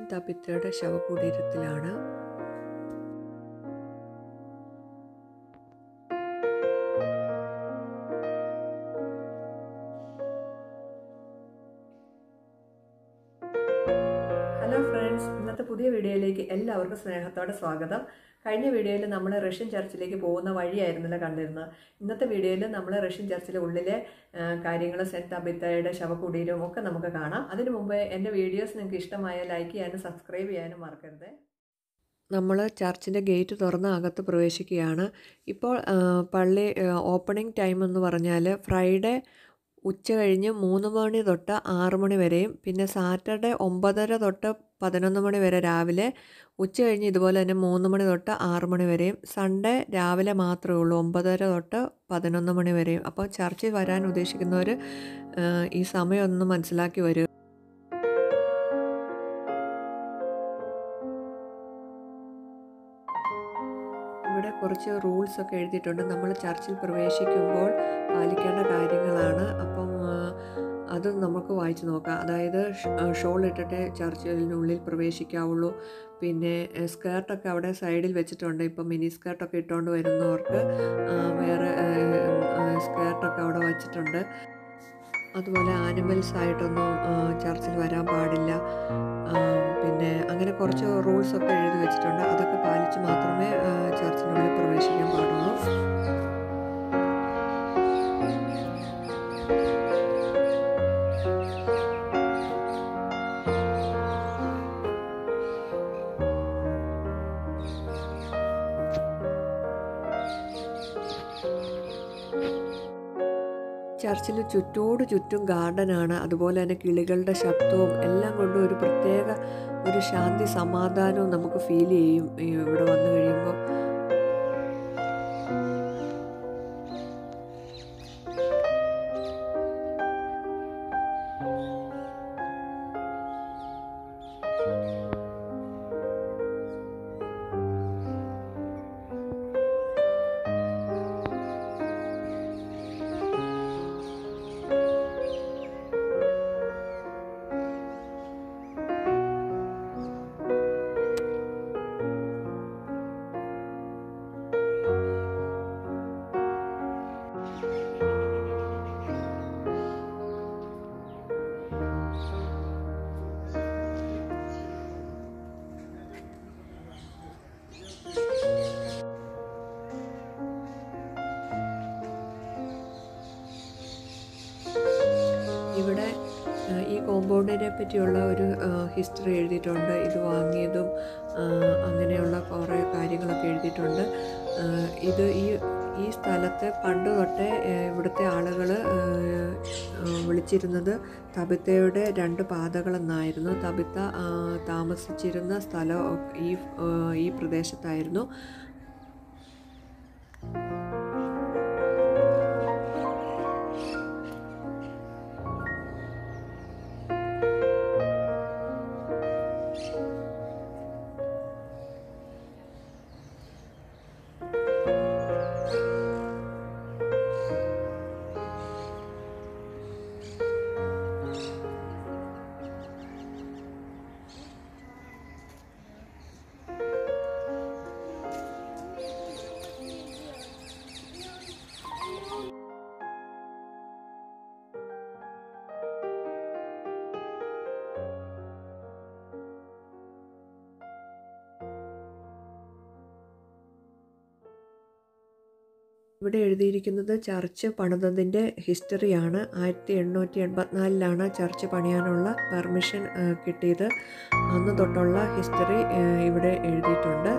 തപിത്രയുടെ ശവകുടീരത്തിലാണ് hello friends ഇന്നത്തെ പുതിയ വീഡിയോയിലേക്ക് എല്ലാവർക്കും സ്നേഹത്തോടെ സ്വാഗതം കഴിഞ്ഞ വീഡിയോയിൽ നമ്മൾ റഷ്യൻ ചർച്ചിലേക്ക് പോകുന്ന വഴിയായിരുന്നില്ല കണ്ടിരുന്നത് ഇന്നത്തെ വീഡിയോയിൽ നമ്മൾ റഷ്യൻ ചർച്ചിലെ ഉള്ളിലെ കാര്യങ്ങൾ സെൻറ്റ് അബിത്തയുടെ ശവകുടീരവും ഒക്കെ നമുക്ക് കാണാം അതിനു മുമ്പ് എൻ്റെ വീഡിയോസ് നിങ്ങൾക്ക് ഇഷ്ടമായ ലൈക്ക് ചെയ്യാനും സബ്സ്ക്രൈബ് ചെയ്യാനും മറക്കരുത് നമ്മൾ ചർച്ചിൻ്റെ ഗേറ്റ് തുറന്ന് അകത്ത് പ്രവേശിക്കുകയാണ് ഇപ്പോൾ പള്ളി ഓപ്പണിംഗ് ടൈം എന്ന് പറഞ്ഞാൽ ഫ്രൈഡേ ഉച്ച കഴിഞ്ഞ് മൂന്ന് മണി തൊട്ട് ആറ് മണി വരെയും പിന്നെ സാറ്റർഡേ ഒമ്പതര തൊട്ട് പതിനൊന്ന് മണി വരെ രാവിലെ ഉച്ച കഴിഞ്ഞ് ഇതുപോലെ തന്നെ മൂന്ന് മണി തൊട്ട് ആറ് മണി വരെയും സൺഡേ രാവിലെ മാത്രമേ ഉള്ളൂ ഒമ്പതര തൊട്ട് പതിനൊന്ന് മണി വരെയും അപ്പോൾ ചർച്ചിൽ വരാൻ ഉദ്ദേശിക്കുന്നവർ ഈ സമയം ഒന്ന് മനസ്സിലാക്കി വരിക ഇവിടെ കുറച്ച് റൂൾസ് ഒക്കെ എഴുതിയിട്ടുണ്ട് നമ്മൾ ചർച്ചിൽ പ്രവേശിക്കുമ്പോൾ പാലിക്കേണ്ട കാര്യങ്ങളാണ് അപ്പം അത് നമുക്ക് വായിച്ചു നോക്കാം അതായത് ഷോൾ ഇട്ടിട്ട് ചർച്ചിനുള്ളിൽ പ്രവേശിക്കാവുള്ളൂ പിന്നെ സ്കേർട്ടൊക്കെ അവിടെ സൈഡിൽ വെച്ചിട്ടുണ്ട് ഇപ്പം മിനി സ്കേർട്ടൊക്കെ ഇട്ടുകൊണ്ട് വരുന്നവർക്ക് വേറെ സ്കേർട്ടൊക്കെ അവിടെ വച്ചിട്ടുണ്ട് അതുപോലെ ആനിമൽസ് ആയിട്ടൊന്നും ചർച്ചിൽ വരാൻ പാടില്ല പിന്നെ അങ്ങനെ കുറച്ച് റൂൾസ് ഒക്കെ എഴുതി വെച്ചിട്ടുണ്ട് അതൊക്കെ പാലിച്ച് മാത്രമേ ചർച്ചിനുള്ളിൽ പ്രവേശിക്കാൻ പാടുള്ളൂ ചർച്ചിൽ ചുറ്റോട് ചുറ്റും ഗാർഡനാണ് അതുപോലെ തന്നെ കിളികളുടെ ശബ്ദവും എല്ലാം കൊണ്ടും ഒരു പ്രത്യേക ഒരു ശാന്തി സമാധാനവും നമുക്ക് ഫീൽ ചെയ്യും ഇവിടെ വന്നു കഴിയുമ്പോൾ ഇവിടെ ഈ കോമ്പൗണ്ടിനെ പറ്റിയുള്ള ഒരു ഹിസ്റ്ററി എഴുതിയിട്ടുണ്ട് ഇത് വാങ്ങിയതും അങ്ങനെയുള്ള കുറേ കാര്യങ്ങളൊക്കെ എഴുതിയിട്ടുണ്ട് ഇത് ഈ ഈ സ്ഥലത്തെ പണ്ട് തൊട്ടേ ഇവിടുത്തെ ആളുകൾ വിളിച്ചിരുന്നത് തബിത്തയുടെ രണ്ട് പാതകളെന്നായിരുന്നു തബിത്ത താമസിച്ചിരുന്ന സ്ഥലം ഈ ഈ പ്രദേശത്തായിരുന്നു ഇവിടെ എഴുതിയിരിക്കുന്നത് ചർച്ച് പണിതതിൻ്റെ ഹിസ്റ്ററിയാണ് ആയിരത്തി എണ്ണൂറ്റി എൺപത്തിനാലിലാണ് ചർച്ച് പണിയാനുള്ള പെർമിഷൻ കിട്ടിയത് അന്ന് തൊട്ടുള്ള ഹിസ്റ്ററി ഇവിടെ എഴുതിയിട്ടുണ്ട്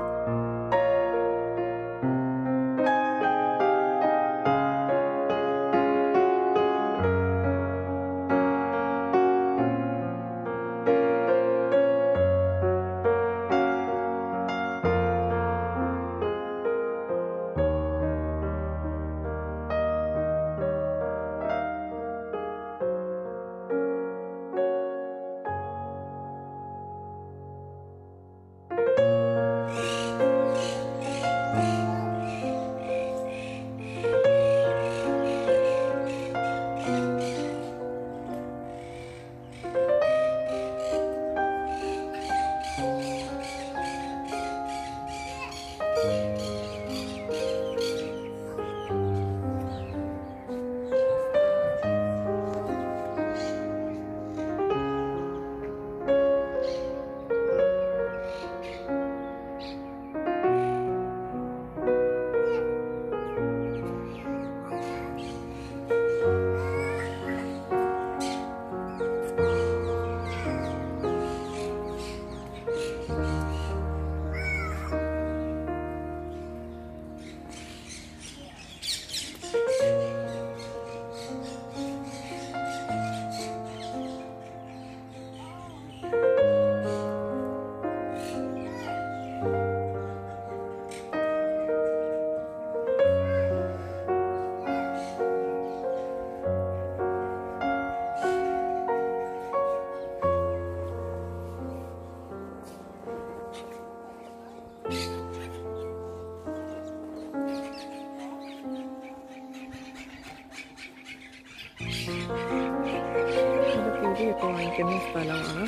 ഇത് പൊടിയൊക്കെ വാങ്ങിക്കുന്ന സ്ഥലമാണ്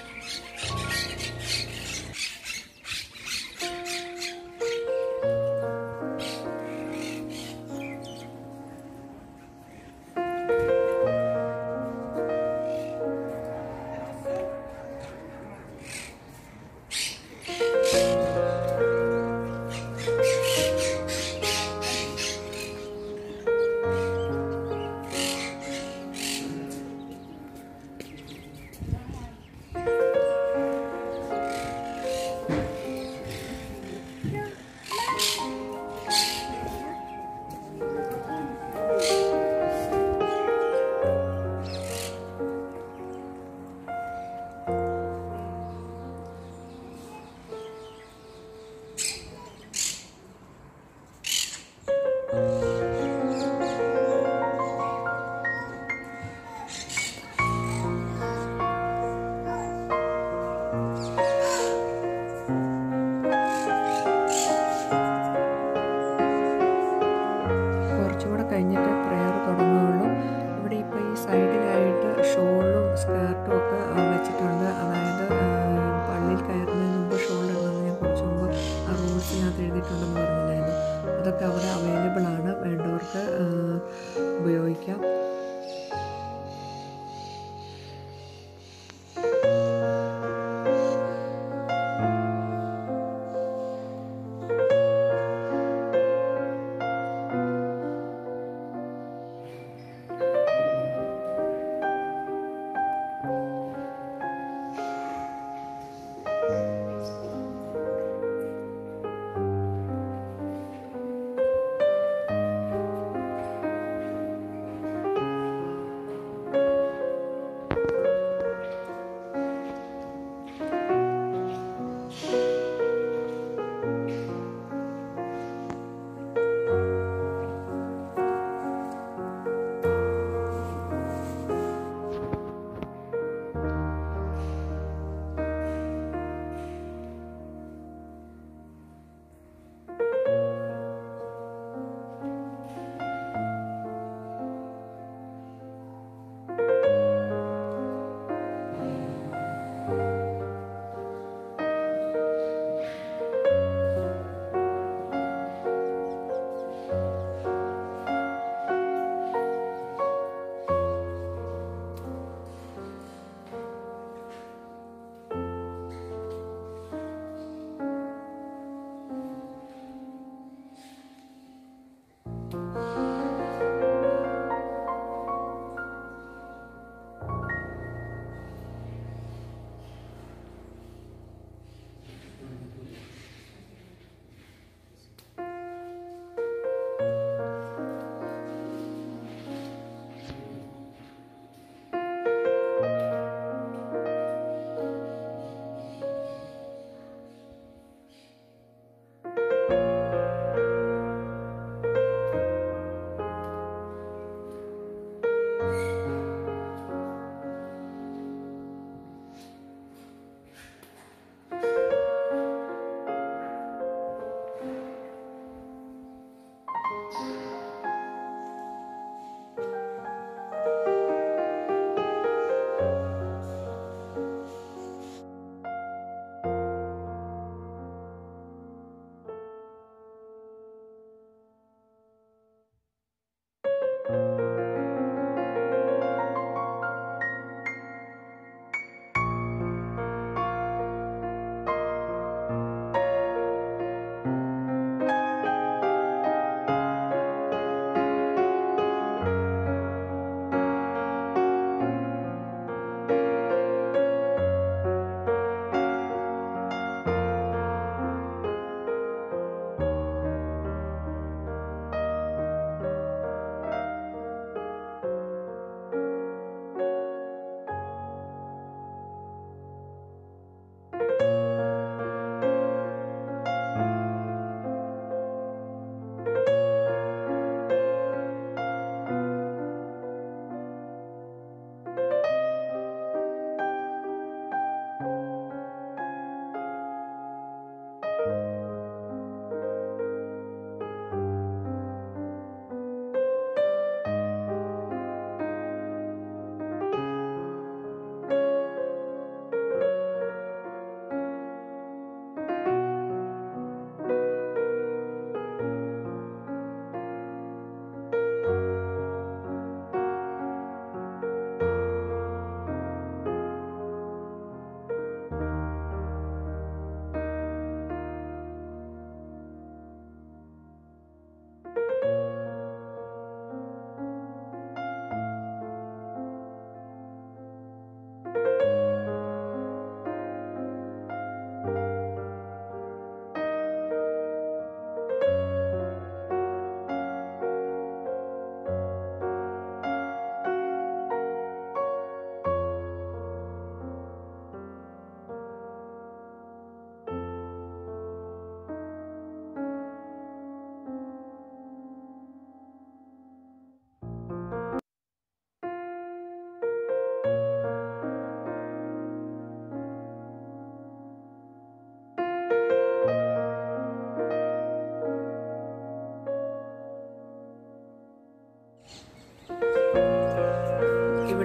കുറച്ചുകൂടെ കഴിഞ്ഞിട്ട് പ്രെയർ തുടങ്ങുകയുള്ളൂ ഇവിടെ ഇപ്പോൾ ഈ സൈഡിലായിട്ട് ഷോളും സ്കേർട്ടും ഒക്കെ ആ, വെച്ചിട്ടുണ്ട് അതായത് ആ, പള്ളിയിൽ കയറുന്നതിന് മുമ്പ് ഷോൾ ഇടണമെന്ന് ഞാൻ കുറച്ച് മുമ്പ് ആ റൂൾസിനകത്ത് എഴുതിയിട്ടുണ്ടെന്ന് പറഞ്ഞില്ലായിരുന്നു അതൊക്കെ അവിടെ അവൈലബിൾ ആണ് വേണ്ടവർക്ക് ആ, ഉപയോഗിക്കാം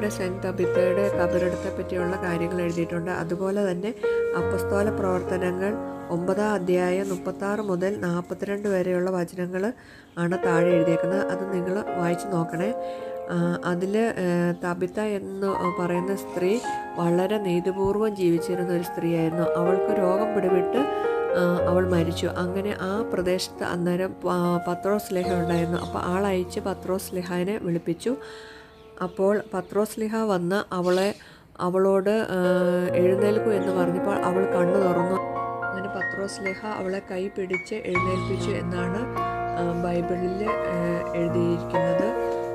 ഇവിടെ സെൻറ്റ് തബിത്തയുടെ കബറിടത്തെ പറ്റിയുള്ള കാര്യങ്ങൾ എഴുതിയിട്ടുണ്ട് അതുപോലെ തന്നെ അപ്പസ്തോല പ്രവർത്തനങ്ങൾ ഒമ്പതാം അധ്യായം മുപ്പത്താറ് മുതൽ നാൽപ്പത്തിരണ്ട് വരെയുള്ള വചനങ്ങൾ ആണ് താഴെ എഴുതിയേക്കുന്നത് അത് നിങ്ങൾ വായിച്ച് നോക്കണേ അതിൽ തബിത്ത എന്ന് പറയുന്ന സ്ത്രീ വളരെ നീതിപൂർവ്വം ജീവിച്ചിരുന്ന ഒരു സ്ത്രീയായിരുന്നു അവൾക്ക് രോഗം പിടിപെട്ട് ആ, അവൾ മരിച്ചു അങ്ങനെ ആ പ്രദേശത്ത് അന്നേരം പ- പത്രോസ് ലേഹ ഉണ്ടായിരുന്നു അപ്പോൾ ആളയച്ച് പത്രോസ് ലിഹാനെ വിളിപ്പിച്ചു അപ്പോൾ പത്രോസ് ലിഹ വന്ന് അവളെ അവളോട് ആ, എഴുന്നേൽക്കൂ എന്ന് പറഞ്ഞപ്പോൾ അവൾ കണ്ണു തുറന്നു അങ്ങനെ പത്രോസ് ലിഹ അവളെ കൈ പിടിച്ച് എഴുന്നേൽപ്പിച്ചു എന്നാണ് ആ, ബൈബിളിൽ ആ, എഴുതിയിരിക്കുന്നത്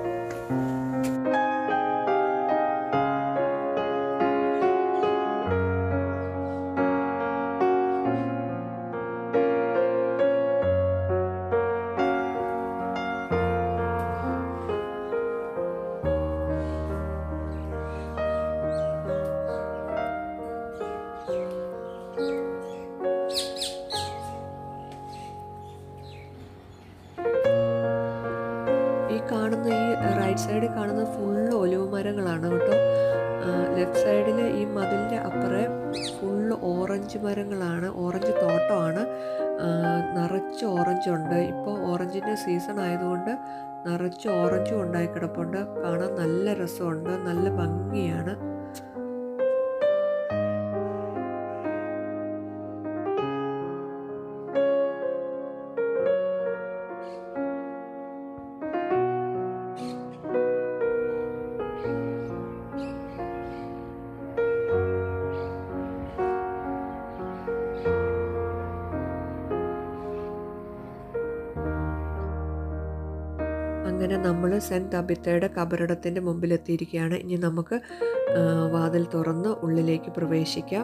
ഈ കാണുന്ന ഈ റൈറ്റ് സൈഡിൽ കാണുന്ന ഫുള്ള് ഒലിവ് മരങ്ങളാണ് കേട്ടോ ലെഫ്റ്റ് സൈഡിൽ ഈ മതിലിൻ്റെ അപ്പുറേ ഫുള്ള് ഓറഞ്ച് മരങ്ങളാണ് ഓറഞ്ച് തോട്ടമാണ് ആ, നിറച്ച് ഓറഞ്ച് ഉണ്ട് ഇപ്പോൾ ഓറഞ്ചിൻ്റെ സീസൺ ആയതുകൊണ്ട് നിറച്ച് ഓറഞ്ചും ഉണ്ടായി കിടപ്പുണ്ട് കാണാൻ നല്ല രസമുണ്ട് നല്ല ഭംഗിയാണ് അങ്ങനെ നമ്മൾ സെൻറ്റ് തബിത്തയുടെ കബറിടത്തിൻ്റെ മുമ്പിലെത്തിയിരിക്കുകയാണ് ഇനി നമുക്ക് ആ, വാതിൽ തുറന്ന് ഉള്ളിലേക്ക് പ്രവേശിക്കാം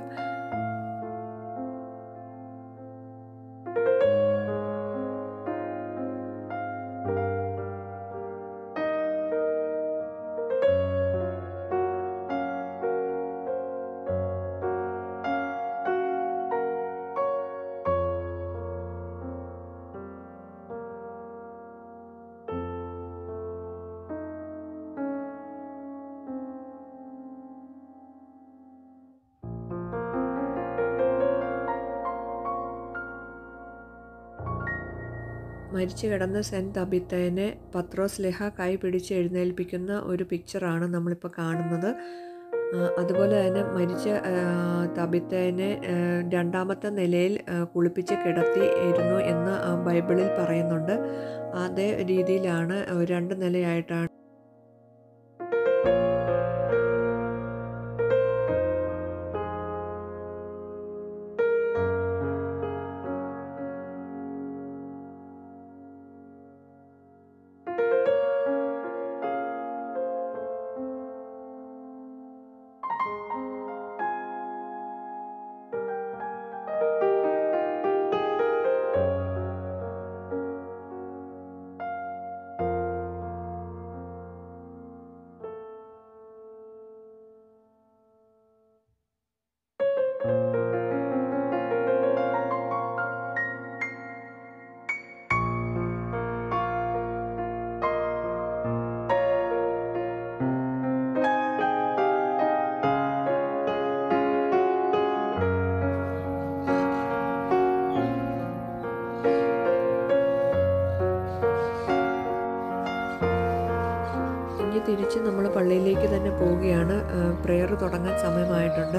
മരിച്ചു കിടന്ന സെൻറ്റ് തബിത്തേനെ പത്രോസ് ലെഹ കൈ പിടിച്ച് എഴുന്നേൽപ്പിക്കുന്ന ഒരു പിക്ചറാണ് നമ്മളിപ്പോൾ കാണുന്നത് ആ, അതുപോലെ തന്നെ മരിച്ച ആ, തബിത്തേനെ ആ, രണ്ടാമത്തെ നിലയിൽ ആ, കുളിപ്പിച്ച് കിടത്തി ഇരുന്നു എന്ന് ആ ബൈബിളിൽ പറയുന്നുണ്ട് അതേ രീതിയിലാണ് ആ, രണ്ട് നിലയായിട്ടാണ് ഇനി തിരിച്ച് നമ്മൾ പള്ളിയിലേക്ക് തന്നെ പോവുകയാണ് പ്രെയർ തുടങ്ങാൻ സമയമായിട്ടുണ്ട്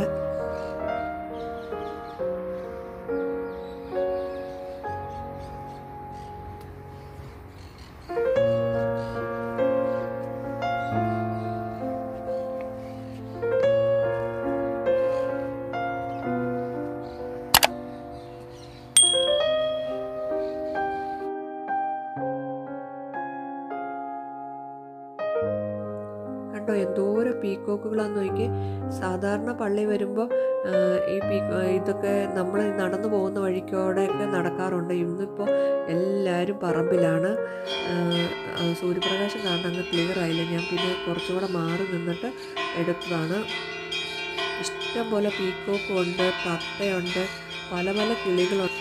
കണ്ടോ എന്തോരം പീക്കോക്കുകളാന്ന് നോക്കി സാധാരണ പള്ളി വരുമ്പോൾ ഈ പീ ഇതൊക്കെ നമ്മൾ നടന്നു പോകുന്ന വഴിക്കോടെയൊക്കെ നടക്കാറുണ്ട് ഇന്നിപ്പോൾ എല്ലാവരും പറമ്പിലാണ് ആ, ആ, സൂര്യപ്രകാശം കാരണം അങ്ങ് ക്ലിയർ ആയില്ല ഞാൻ പിന്നെ കുറച്ചുകൂടെ മാറി നിന്നിട്ട് എടുത്തതാണ് ഇഷ്ടം പോലെ പീക്കോക്കും ഉണ്ട് തത്തയുണ്ട് പല പല കിളികളുണ്ട്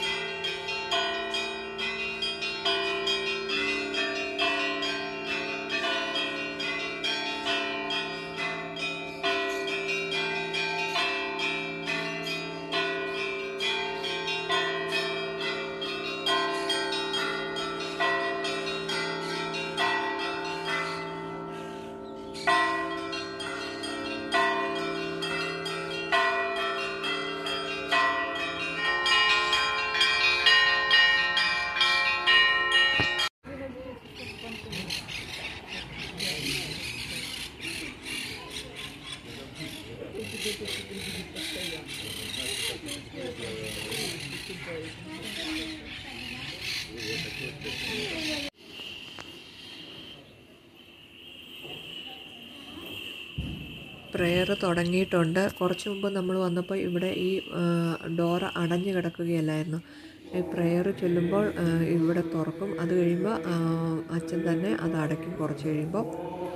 പ്രെയർ തുടങ്ങിയിട്ടുണ്ട് കുറച്ച് മുമ്പ് നമ്മൾ വന്നപ്പോൾ ഇവിടെ ഈ ഡോറ് അടഞ്ഞു കിടക്കുകയല്ലായിരുന്നു ഈ പ്രെയർ ചൊല്ലുമ്പോൾ ആ, ഇവിടെ തുറക്കും അത് കഴിയുമ്പോൾ ആ, അച്ഛൻ തന്നെ അത് അടയ്ക്കും കുറച്ച് കഴിയുമ്പോൾ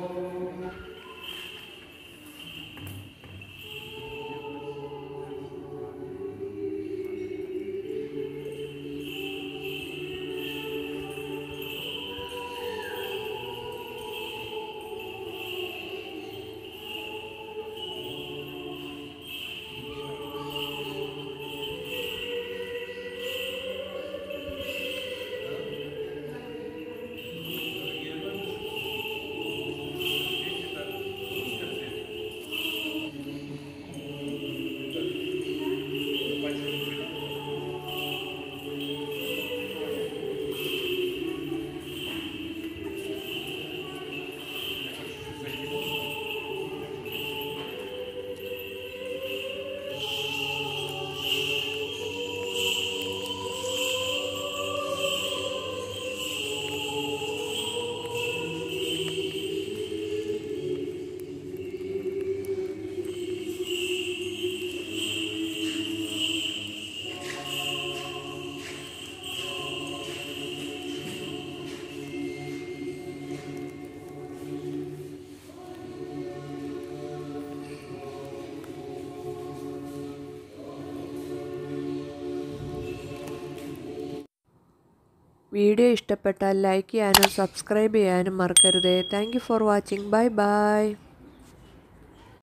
വീഡിയോ ഇഷ്ടപ്പെട്ടാൽ ലൈക്ക് ചെയ്യാനും സബ്സ്ക്രൈബ് ചെയ്യാനും മറക്കരുതേ thank you for watching bye by